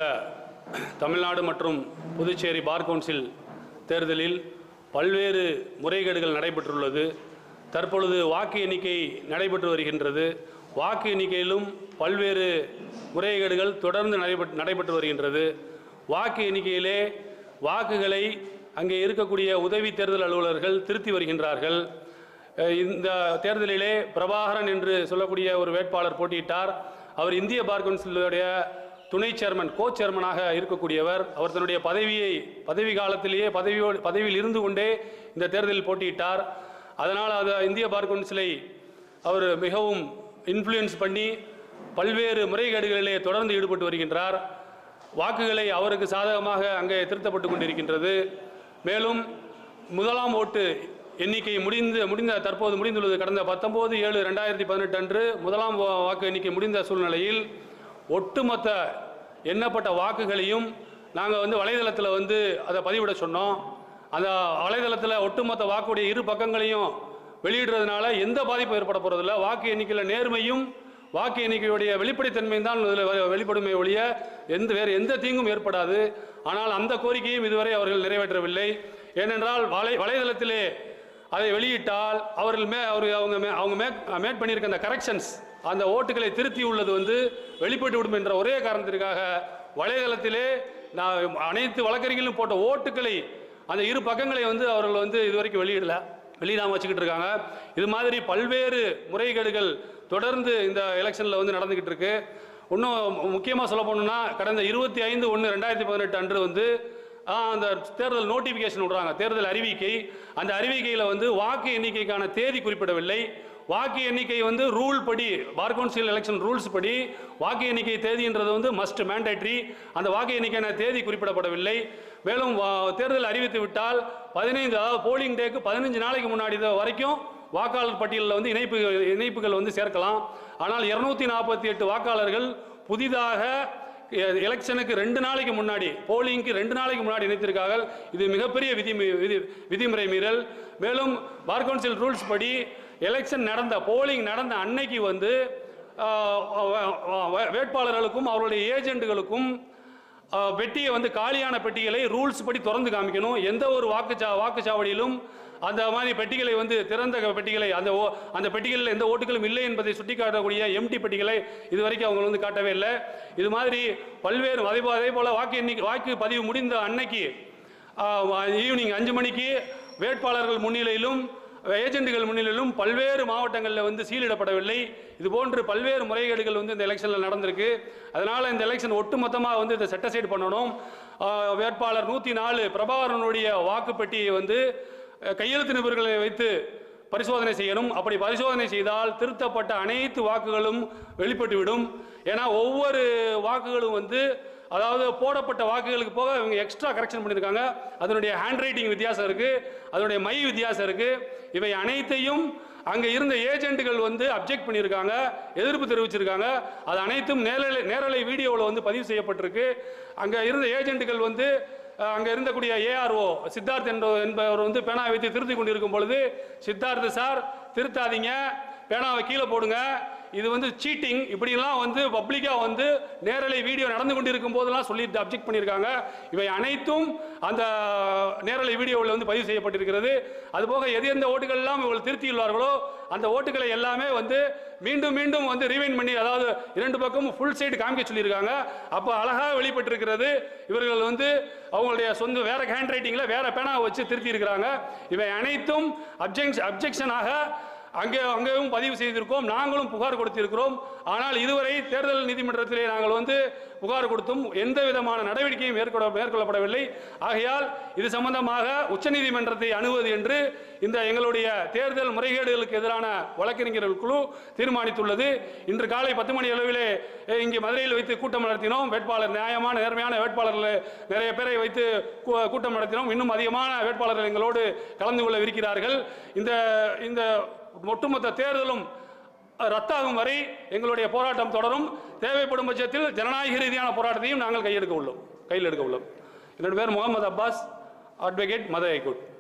தமிழ்நாடு மற்றும் Puducherry bar council தேர்தலில் பல்வேறு முறைகேடுகள் நடைபெற்றுள்ளது தற்பொழுது வாக்கு எண்ணிக்கை நடைபெற்று வருகின்றது வாக்கு எண்ணிக்கையிலும் பல்வேறு முறைகேடுகள் தொடர்ந்து நடைபெற்று நடைபெற்று வருகின்றது வாக்கு எண்ணிக்கையிலே வாக்குகளை அங்கே இருக்கக்கூடிய உதவி தேர்தல் அலுவலர்கள் திருத்தி வருகின்றார்கள் அஹ் இந்த தேர்தலிலே பிரபாகரன் என்று சொல்லக்கூடிய ஒரு வேட்பாளர் போட்டியிட்டார் அவர் இந்திய பார் கவுன்சிலுடைய துணை சேர்மன் கோ சேர்மனாக இருக்கக்கூடியவர் அவர் தன்னுடைய பதவியை பதவி காலத்திலேயே பதவியோடு பதவியில் இருந்து கொண்டே இந்த தேர்தலில் போட்டியிட்டார் அதனால் அது இந்திய பார் கவுன்சிலை அவர் மிகவும் இன்ஃப்ளூயன்ஸ் பண்ணி பல்வேறு முறைகேடுகளிலே தொடர்ந்து ஈடுபட்டு வருகின்றார் வாக்குகளை அவருக்கு சாதகமாக அங்கே திருத்தப்பட்டு கொண்டிருக்கின்றது மேலும் முதலாம் ஓட்டு எண்ணிக்கை முடிந்து முடிந்த தற்போது முடிந்துள்ளது கடந்த பத்தொம்போது ஏழு ரெண்டாயிரத்தி பதினெட்டு அன்று முதலாம் வா- வாக்கு எண்ணிக்கை முடிந்த சூழ்நிலையில் ஒட்டுமொத்த எண்ணப்பட்ட வாக்குகளையும் நாங்கள் வந்து வலைதளத்தில் வந்து அதை பதிவிட சொன்னோம் அந்த வலைதளத்தில் ஒட்டுமொத்த வாக்குடைய இரு பக்கங்களையும் வெளியிடுறதுனால எந்த பாதிப்பும் ஏற்பட போகிறதில்ல வாக்கு எண்ணிக்கையில் நேர்மையும் வாக்கு எண்ணிக்கையுடைய வெளிப்படைத்தன்மையும் தான் இதில் வெ- வெளிப்படுமே ஒழிய எந்த வேறு எந்த தீங்கும் ஏற்படாது ஆனால் அந்த கோரிக்கையும் இதுவரை அவர்கள் நிறைவேற்றவில்லை ஏனென்றால் வலை வலைதளத்திலே அதை வெளியிட்டால் அவர்கள் மே அவர் அவங்க மே அவங்க மே மேட் பண்ணியிருக்க அந்த கரெக்ஷன்ஸ் அந்த ஓட்டுகளை திருத்தி உள்ளது வந்து வெளிப்பட்டு விடும் என்ற ஒரே காரணத்திற்காக வலைதளத்திலே நான் அனைத்து வழக்கறிஞர்களும் போட்ட ஓட்டுகளை அந்த இரு பக்கங்களை வந்து அவர்கள் வந்து இதுவரைக்கும் வெளியிடல வெளியிடாமல் வச்சுக்கிட்டு இருக்காங்க இது மாதிரி பல்வேறு முறைகேடுகள் தொடர்ந்து இந்த எலெக்ஷனில் வந்து நடந்துக்கிட்டு இருக்கு இன்னும் முக்கியமாக சொல்ல போகணுன்னா கடந்த இருபத்தி ஐந்து ஒன்று ரெண்டாயிரத்தி பதினெட்டு அன்று வந்து ஆ, அந்த தேர்தல் நோட்டிஃபிகேஷன் விடுறாங்க தேர்தல் அறிவிக்கை அந்த அறிவிக்கையில் வந்து வாக்கு எண்ணிக்கைக்கான தேதி குறிப்பிடவில்லை வாக்கு எண்ணிக்கை வந்து ரூல் படி பார் கவுன்சில் எலெக்ஷன் ரூல்ஸ் படி வாக்கு எண்ணிக்கை தேதின்றது வந்து மஸ்ட் மேண்டேட்ரி அந்த வாக்கு எண்ணிக்கையான தேதி குறிப்பிடப்படவில்லை மேலும் வா- தேர்தல் அறிவித்து விட்டால் பதினைந்து அதாவது போலிங் டேக்கு பதினஞ்சு நாளைக்கு முன்னாடி இது வரைக்கும் வாக்காளர் பட்டியலில் வந்து இணைப்பு இணைப்புகள் வந்து சேர்க்கலாம் ஆனால் இருநூத்தி நாற்பத்தி எட்டு வாக்காளர்கள் புதிதாக எ- எலெக்ஷனுக்கு ரெண்டு நாளைக்கு முன்னாடி போலிங்க்கு ரெண்டு நாளைக்கு முன்னாடி இணைத்திருக்கார்கள் இது மிகப்பெரிய விதி விதி விதிமுறை மீறல் மேலும் பார் கவுன்சில் ரூல்ஸ் படி எலெக்ஷன் நடந்த போலிங் நடந்த அன்னைக்கு வந்து ஆ, வ- வ- வேட்பாளர்களுக்கும் அவருடைய ஏஜென்ட்டுகளுக்கும் ஆ, பெட்டியை வந்து காலியான பெட்டிகளை ரூல்ஸ் படி திறந்து காமிக்கணும் எந்த ஒரு வாக்குச்சா வாக்குச்சாவடியிலும் அந்த மாதிரி பெட்டிகளை வந்து திறந்த பெட்டிகளை அந்த ஓ அந்த பெட்டிகளில் எந்த ஓட்டுகளும் இல்லை என்பதை சுட்டிக்காட்டக்கூடிய எம்டி பெட்டிகளை இதுவரைக்கும் அவங்க வந்து காட்டவே இல்லை இது மாதிரி பல்வேறு அதே போ- அதே போல் வாக்கு எண்ணிக்கை வாக்கு பதிவு முடிந்த அன்னைக்கு ஈவினிங் அஞ்சு மணிக்கு வேட்பாளர்கள் முன்னிலையிலும் ஏஜென்ட்டுகள் முன்னிலையிலும் பல்வேறு மாவட்டங்களில் வந்து சீலிடப்படவில்லை இது போன்று பல்வேறு முறைகேடுகள் வந்து இந்த எலெக்ஷனில் நடந்திருக்கு அதனால் இந்த எலெக்ஷன் ஒட்டுமொத்தமாக வந்து இதை செட்டசைட் பண்ணணும் ஆஹ் வேட்பாளர் நூற்றி நாலு பிரபாகரனுடைய வாக்குப்பெட்டியை வந்து அஹ், கையெழுத்து நிபுணர்களை வைத்து பரிசோதனை செய்யணும் அப்படி பரிசோதனை செய்தால் திருத்தப்பட்ட அனைத்து வாக்குகளும் வெளிப்பட்டுவிடும் ஏன்னா ஒவ்வொரு வாக்குகளும் வந்து அதாவது போடப்பட்ட வாக்குகளுக்கு போக இவங்க எக்ஸ்ட்ரா கரெக்ஷன் பண்ணியிருக்காங்க அதனுடைய ஹேண்ட் ரைட்டிங் வித்தியாசம் இருக்கு அதனுடைய மை வித்தியாசம் இருக்கு இவை அனைத்தையும் அங்கே இருந்த ஏஜென்ட்டுகள் வந்து அப்ஜெக்ட் பண்ணியிருக்காங்க எதிர்ப்பு தெரிவிச்சிருக்காங்க அது அனைத்தும் நேரலை நேரலை வீடியோவில் வந்து பதிவு செய்யப்பட்டிருக்கு அங்கே இருந்த ஏஜென்ட்டுகள் வந்து அஹ், அங்கே இருந்தக்கூடிய ஏஆர்ஓ சித்தார்த் என்ற என்பவர் வந்து பேனா வைத்து திருத்தி கொண்டிருக்கும் பொழுது சித்தார்த் சார் திருத்தாதீங்க பேனாவை கீழே போடுங்க இது வந்து சீட்டிங் இப்படிலாம் வந்து பப்ளிக்காக வந்து நேரலை வீடியோ நடந்து கொண்டிருக்கும் போதெல்லாம் சொல்லி அப்ஜெக்ட் பண்ணியிருக்காங்க இவை அனைத்தும் அந்த நேரலை வீடியோவில் வந்து பதிவு செய்யப்பட்டிருக்கிறது அதுபோக எது எந்த ஓட்டுகள்லாம் இவர்கள் திருத்தியுள்ளார்களோ அந்த ஓட்டுகளை எல்லாமே வந்து மீண்டும் மீண்டும் வந்து ரீவைண்ட் பண்ணி அதாவது இரண்டு பக்கமும் ஃபுல் சைடு காமிக்க சொல்லியிருக்காங்க அப்போ அழகாக வெளிப்பட்டிருக்கிறது இவர்கள் வந்து அவங்களுடைய சொந்த வேற ஹேண்ட் ரைட்டிங்கில் வேற பேனாவை வச்சு திருத்தி இருக்கிறாங்க இவை அனைத்தும் அப்ஜெக்ஷ் அப்ஜெக்ஷனாக அங்கே அங்கேயும் பதிவு செய்திருக்கோம் நாங்களும் புகார் கொடுத்திருக்கிறோம் ஆனால் இதுவரை தேர்தல் நீதிமன்றத்திலே நாங்கள் வந்து புகார் கொடுத்தும் எந்த விதமான நடவடிக்கையும் மேற்கொள்ள மேற்கொள்ளப்படவில்லை ஆகையால் இது சம்பந்தமாக உச்சநீதிமன்றத்தை அணுகுவது என்று இந்த எங்களுடைய தேர்தல் முறைகேடுகளுக்கு எதிரான வழக்கறிஞர்கள் குழு தீர்மானித்துள்ளது இன்று காலை பத்து மணி அளவிலே அஹ், இங்கே மதுரையில் வைத்து கூட்டம் நடத்தினோம் வேட்பாளர் நியாயமான நேர்மையான வேட்பாளர்கள் நிறைய பேரை வைத்து கூ- கூட்டம் நடத்தினோம் இன்னும் அதிகமான வேட்பாளர்கள் எங்களோடு கலந்து கொள்ளவிருக்கிறார்கள் இந்த இந்த ஒட்டுமொத்த தேர்தலும் ரத்தாகும் வரை எங்களுடைய போராட்டம் தொடரும் தேவைப்படும் பட்சத்தில் ஜனநாயக ரீதியான போராட்டத்தையும் நாங்கள் கையெடுக்க உள்ளோம் கையில் எடுக்க உள்ளோம் என்னோட பேர் முகமது அப்பாஸ் அட்வொகேட் மத ஹைகோர்ட்